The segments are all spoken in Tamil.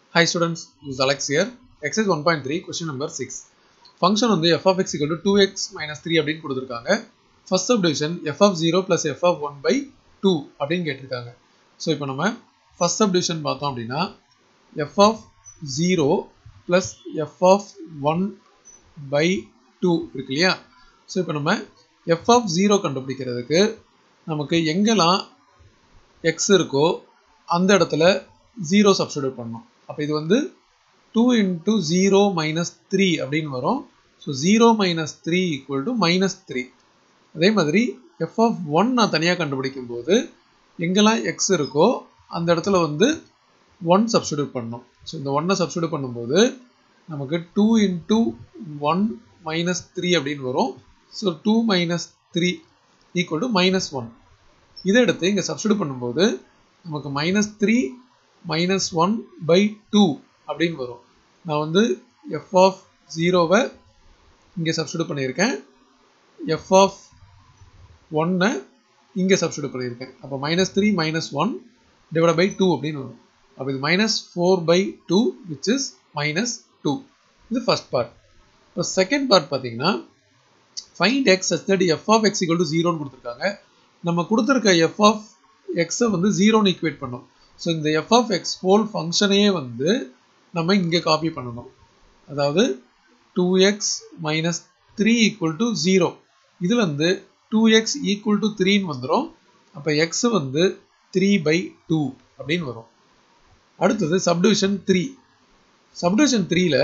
Hi students, this is Alex here. Exercise 1.3 question number 6. Function வந்து f of x equal to 2x minus 3 அப்படின்னு கொடுத்துருக்காங்க. First subdivision f of 0 plus f of 1 by 2 அப்படின்னு கேட்டிருக்காங்க. ஸோ இப்போ நம்ம first subdivision பார்த்தோம் அப்படின்னா f of 0 plus f of 1 by 2 இருக்கு இல்லையா ஸோ இப்போ நம்ம f of 0 கண்டுபிடிக்கிறதுக்கு நமக்கு எங்கெல்லாம் x இருக்கோ அந்த இடத்துல 0 சப்ஸ்டியூட் பண்ணணும் அப்போ இது வந்து 2 இன்ட்டு ஜீரோ மைனஸ் த்ரீ அப்படின்னு வரும் so zero minus three equal to minus three அதே மாதிரி எஃப் ஆஃப் ஒன் நான் தனியாக கண்டுபிடிக்கும் போது எங்கெல்லாம் எக்ஸ் இருக்கோ அந்த இடத்துல வந்து ஒன் சப்ஸ்டியூட் பண்ணணும் ஸோ இந்த ஒன்னை சப்ஸ்டியூட் பண்ணும்போது நமக்கு two into one minus three அப்படின்னு வரும் so two minus three equal to minus one இதை எடுத்து இங்கே சப்ஸ்டியூட் பண்ணும்போது நமக்கு minus three minus one by two அப்படின்னு வரும் நான் வந்து எஃப் ஆஃப் ஜீரோவை இங்கே சப்ஸ்டியூட் பண்ணியிருக்கேன் எஃப் ஆஃப் ஒன்னை இங்கே சப்ஸ்டியூட் பண்ணியிருக்கேன் அப்போ minus three minus one divide by two அப்படின்னு வரும் அப்போ இது minus four by two which is minus two இது ஃபர்ஸ்ட் பார்ட் இப்போ செகண்ட் பார்ட் பார்த்தீங்கன்னா find X such that F of X equal to ஜீரோன்னு கொடுத்துருக்காங்க நம்ம கொடுத்துருக்க எஃப் ஆஃப் எக்ஸை வந்து ஜீரோன்னு ஈக்குவேட் பண்ணோம் ஸோ இந்த எஃப் ஆஃப் எக்ஸ் ஹோல் ஃபங்க்ஷனையே வந்து நம்ம இங்கே காப்பி பண்ணணும் அதாவது two X minus three equal to zero இதில் வந்து டூ எக்ஸ் ஈக்குவல் டு த்ரீன்னு வந்துடும் அப்போ எக்ஸ் வந்து த்ரீ பை டூ அப்படின்னு வரும் அடுத்தது சப்டிவிஷன் த்ரீ சப்டிவிஷன் த்ரீல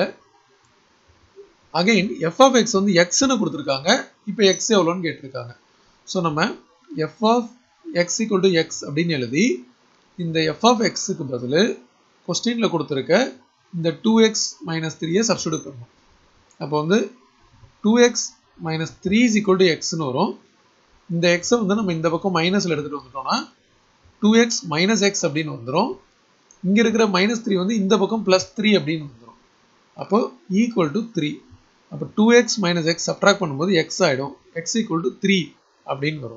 அகைன் எஃப் ஆஃப் எக்ஸ் வந்து எக்ஸ்னு கொடுத்துருக்காங்க இப்போ எக்ஸ் எவ்வளோன்னு கேட்டிருக்காங்க ஸோ நம்ம F of X equal to X அப்படின்னு எழுதி இந்த எஃப் ஆஃப் எக்ஸுக்கு பதில் கொஸ்டினில் கொடுத்துருக்க இந்த டூ எக்ஸ் மைனஸ் த்ரீயை சப்ஸ்டியூட் பண்ணணும் அப்போ வந்து two X minus three is equal to எக்ஸ்னு வரும் இந்த எக்ஸை வந்து நம்ம இந்த பக்கம் மைனஸில் எடுத்துகிட்டு வந்துட்டோம்னா டூ எக்ஸ் மைனஸ் எக்ஸ் அப்படின்னு வந்துடும் இங்கே இருக்கிற மைனஸ் த்ரீ வந்து இந்த பக்கம் ப்ளஸ் த்ரீ அப்படின்னு வந்துடும் அப்போ ஈக்குவல் டு த்ரீ அப்போ two X minus X subtract பண்ணும்போது எக்ஸ் ஆகிடும் எக்ஸ் ஈக்குவல் டு த்ரீ அப்படின்னு வரும்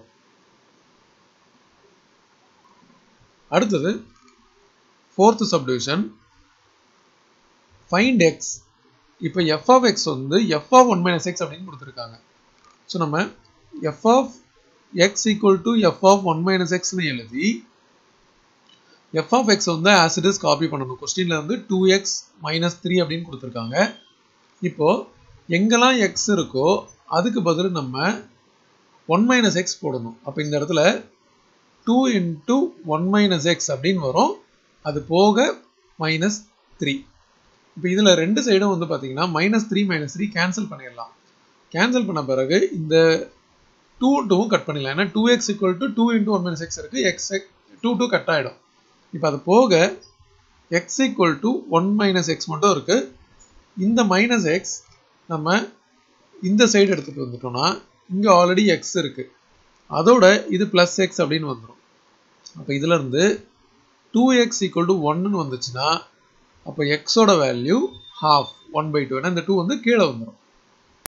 அடுத்தது ஃபோர்த்து சப்டிவிஷன் ஃபைண்ட் எக்ஸ் இப்போ எஃப் ஆஃப் எக்ஸ் வந்து F of one minus X அப்படின்னு கொடுத்துருக்காங்க ஸோ நம்ம F of X equal to F of one minus எக்ஸ்னு எழுதி எஃப் ஆஃப் எக்ஸ் வந்து ஆஸ் இட் இஸ் காப்பி பண்ணணும் கொஸ்டினில் வந்து டூ எக்ஸ் மைனஸ் த்ரீ அப்படின்னு கொடுத்துருக்காங்க இப்போது எங்கெல்லாம் எக்ஸ் இருக்கோ அதுக்கு பதில் நம்ம ஒன் மைனஸ் எக்ஸ் போடணும் அப்போ இந்த இடத்துல two into one minus X அப்படின்னு வரும் அது போக மைனஸ் த்ரீ இப்போ இதில் ரெண்டு சைடும் வந்து பார்த்தீங்கன்னா minus three minus three cancel பண்ணிடலாம் கேன்சல் பண்ண பிறகு இந்த டூ டூவும் கட் பண்ணிடலாம் ஏன்னா two X equal to two into one minus X இருக்குது எக்ஸ் டூ டூ கட் ஆகிடும் இப்போ அது போக X equal to one minus X மட்டும் இருக்குது இந்த மைனஸ் எக்ஸ் நம்ம இந்த சைடு எடுத்துகிட்டு வந்துட்டோம்னா இங்கே ஆல்ரெடி எக்ஸ் இருக்குது அதோட இது ப்ளஸ் எக்ஸ் அப்படின்னு வந்துடும் அப்போ இதிலேருந்து டூ எக்ஸ் ஈக்குவல் டு ஒன்னு வந்துச்சுன்னா அப்போ எக்ஸோட value half one by two ஏன்னா இந்த டூ வந்து கீழே வந்துடும்